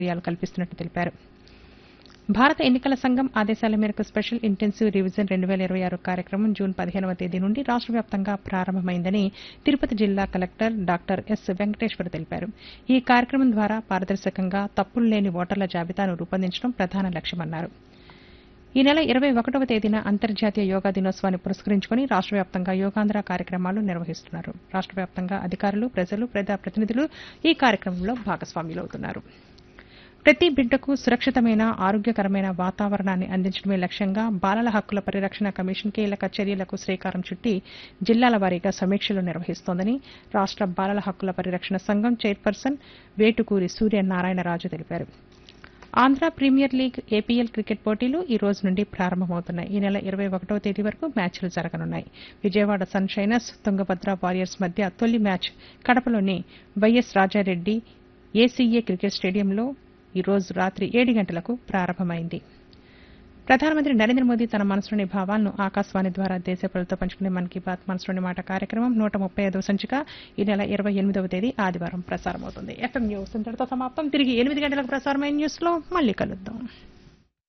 సౌకర్యాలు కల్పిస్తున్నట్టు తెలిపారు భారత ఎన్నికల సంఘం ఆదేశాల మేరకు స్పెషల్ ఇంటెన్సివ్ రివిజన్ రెండు వేల ఇరవై ఆరు కార్యక్రమం జూన్ పదిహేనవ తేదీ నుండి రాష్ట్ర వ్యాప్తంగా ప్రారంభమైందని తిరుపతి జిల్లా కలెక్టర్ డాక్టర్ ఎస్ వెంకటేశ్వర్ తెలిపారు ఈ కార్యక్రమం ద్వారా పారదర్శకంగా తప్పులు లేని ఓటర్ల జాబితాను రూపొందించడం ప్రధాన లక్ష్యమన్నారు ఈ నెల ఇరవై ఒకటవ తేదీన అంతర్జాతీయ యోగా దినోత్సవాన్ని పురస్కరించుకుని రాష్ట్ర వ్యాప్తంగా యోగాంధ్ర కార్యక్రమాలు నిర్వహిస్తున్నారు రాష్ట్ర వ్యాప్తంగా అధికారులు ప్రజలు ప్రజాప్రతినిధులు ఈ కార్యక్రమంలో భాగస్వాములవుతున్నారు ప్రతి బిడ్డకు సురక్షితమైన ఆరోగ్యకరమైన వాతావరణాన్ని అందించడమే లక్ష్యంగా బాలల హక్కుల పరిరక్షణ కమిషన్ కీలక చర్యలకు శ్రీకారం చుట్టి జిల్లాల వారీగా సమీక్షలు నిర్వహిస్తోందని రాష్ట్ర బాలల హక్కుల పరిరక్షణ సంఘం చైర్పర్సన్ వేటుకూరి సూర్యనారాయణరాజు తెలిపారు Andhra premier league APL cricket పోటీలు ఈ రోజు నుండి ప్రారంభమవుతున్నాయి ఈ నెల ఇరవై ఒకటవ తేదీ వరకు మ్యాచ్లు జరగనున్నాయి Vijayawada sun shiners Tungabhadra warriors మధ్య తొలి మ్యాచ్ కడపలోని వైఎస్ రాజారెడ్డి ఏసీఏ క్రికెట్ స్టేడియంలో ఈ రోజు రాత్రి ఏడు గంటలకు ప్రారంభమైంది ప్రధానమంత్రి నరేంద్ర మోదీ తన మనసులోని భావాలను ఆకాశవాణి ద్వారా దేశ ప్రజలతో పంచుకునే మన్ కీ బాత్ మనసులోని మాట కార్యక్రమం నూట ముప్పై ఐదవ సంచిక ఈ నెల ఇరవై ఎనిమిదవ తేదీ ఆదివారం ప్రసారమవుతుంది ఎఫ్ఎం న్యూస్ ఇంతటితో సమాప్తం తిరిగి ఎనిమిది గంటలకు ప్రసారమైన న్యూస్లో మళ్ళీ కలుద్దాం